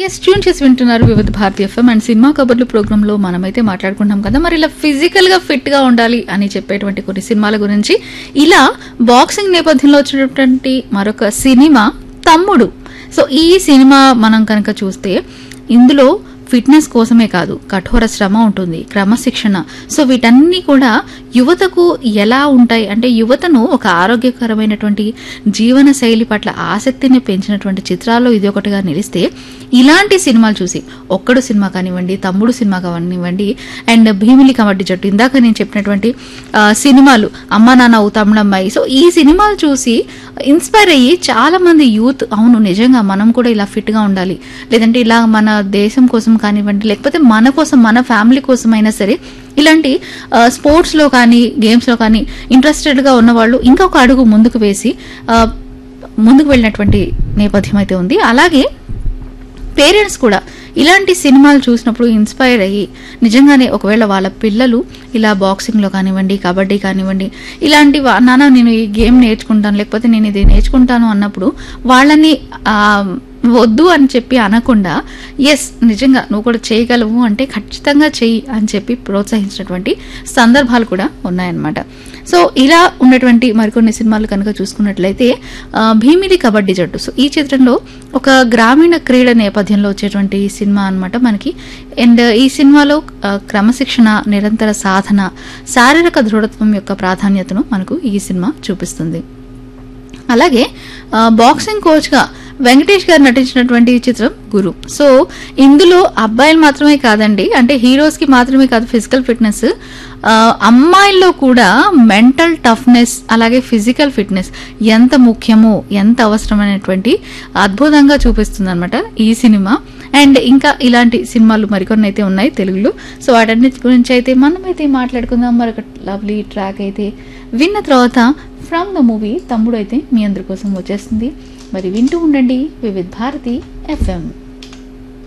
yes tune చేసి వింటున్నారు Vividh Bharati FM and cinema కబుర్లు ప్రోగ్రామ్ లో మనమైతే మాట్లాడుకుంటాం కదా మరి ఇలా ఫిజికల్ గా ఫిట్ గా ఉండాలి అని చెప్పేటువంటి కొన్ని సినిమాల గురించి ఇలా బాక్సింగ్ నేపథ్యంలో వచ్చినటువంటి మరొక సినిమా తమ్ముడు సో ఈ సినిమా మనం కనుక చూస్తే ఇందులో ఫిట్నెస్ కోసమే కాదు కఠోర శ్రమ ఉంటుంది క్రమశిక్షణ సో వీటన్నీ కూడా యువతకు ఎలా ఉంటాయి అంటే యువతను ఒక ఆరోగ్యకరమైనటువంటి జీవన శైలి పట్ల ఆసక్తిని పెంచినటువంటి చిత్రాల్లో ఇది ఒకటిగా నిలిస్తే ఇలాంటి సినిమాలు చూసి ఒక్కడు సినిమా కానివ్వండి తమ్ముడు సినిమా కానివ్వండి అండ్ భీమిలి కబడ్డీ జట్టు ఇందాక నేను చెప్పినటువంటి ఆ, సినిమాలు అమ్మ నాన్న ఓ తమ్ముడమ్మాయి సో ఈ సినిమాలు చూసి ఇన్స్పైర్ అయ్యి చాలా మంది యూత్ అవును నిజంగా మనం కూడా ఇలా ఫిట్ గా ఉండాలి లేదంటే ఇలా మన దేశం కోసం కానివ్వండి లేకపోతే మన కోసం మన ఫ్యామిలీ కోసం అయినా సరే ఇలాంటి ఆ, స్పోర్ట్స్ లో కానీ గేమ్స్ లో కానీ ఇంట్రెస్టెడ్ గా ఉన్న వాళ్ళు ఇంకా ఒక అడుగు ముందుకు వేసి ఆ, ముందుకు వెళ్ళినటువంటి నేపథ్యం అయితే ఉంది అలాగే పేరెంట్స్ కూడా ఇలాంటి సినిమాలు చూసినప్పుడు ఇన్స్పైర్ అయ్యి నిజంగానే ఒకవేళ వాళ్ళ పిల్లలు ఇలా బాక్సింగ్లో కానివ్వండి కబడ్డీ కానివ్వండి ఇలాంటి వా- నాన్న నేను ఈ గేమ్ నేర్చుకుంటాను లేకపోతే నేను ఇది నేర్చుకుంటాను అన్నప్పుడు వాళ్ళని ఆ, వద్దు అని చెప్పి అనకుండా ఎస్ నిజంగా నువ్వు కూడా చేయగలవు అంటే ఖచ్చితంగా చెయ్యి అని చెప్పి ప్రోత్సహించినటువంటి సందర్భాలు కూడా ఉన్నాయన్నమాట సో ఇలా ఉన్నటువంటి మరికొన్ని సినిమాలు కనుక చూసుకున్నట్లయితే ఆ, భీమిలి కబడ్డీ జట్టు సో ఈ చిత్రంలో ఒక గ్రామీణ క్రీడ నేపథ్యంలో వచ్చేటువంటి సినిమా అన్నమాట మనకి అండ్ ఈ సినిమాలో ఆ, క్రమశిక్షణ నిరంతర సాధన శారీరక దృఢత్వం యొక్క ప్రాధాన్యతను మనకు ఈ సినిమా చూపిస్తుంది అలాగే ఆ, బాక్సింగ్ కోచ్గా వెంకటేష్ గారు నటించినటువంటి ఈ చిత్రం గురు సో ఇందులో అబ్బాయిలు మాత్రమే కాదండి అంటే హీరోస్కి మాత్రమే కాదు ఫిజికల్ ఫిట్నెస్ అమ్మాయిల్లో కూడా మెంటల్ టఫ్నెస్ అలాగే ఫిజికల్ ఫిట్నెస్ ఎంత ముఖ్యమో ఎంత అవసరమైనటువంటి అద్భుతంగా చూపిస్తుంది అనమాట ఈ సినిమా అండ్ ఇంకా ఇలాంటి సినిమాలు మరికొన్ని అయితే ఉన్నాయి తెలుగులో సో వాటన్నిటి గురించి అయితే మనమైతే మాట్లాడుకుందాం మరొక లవ్లీ ట్రాక్ అయితే విన్న తర్వాత ఫ్రమ్ ద మూవీ తమ్ముడు అయితే మీ అందరి కోసం వచ్చేస్తుంది మరి వింటూ ఉండండి వివిధ్ భారతి ఎఫ్ఎం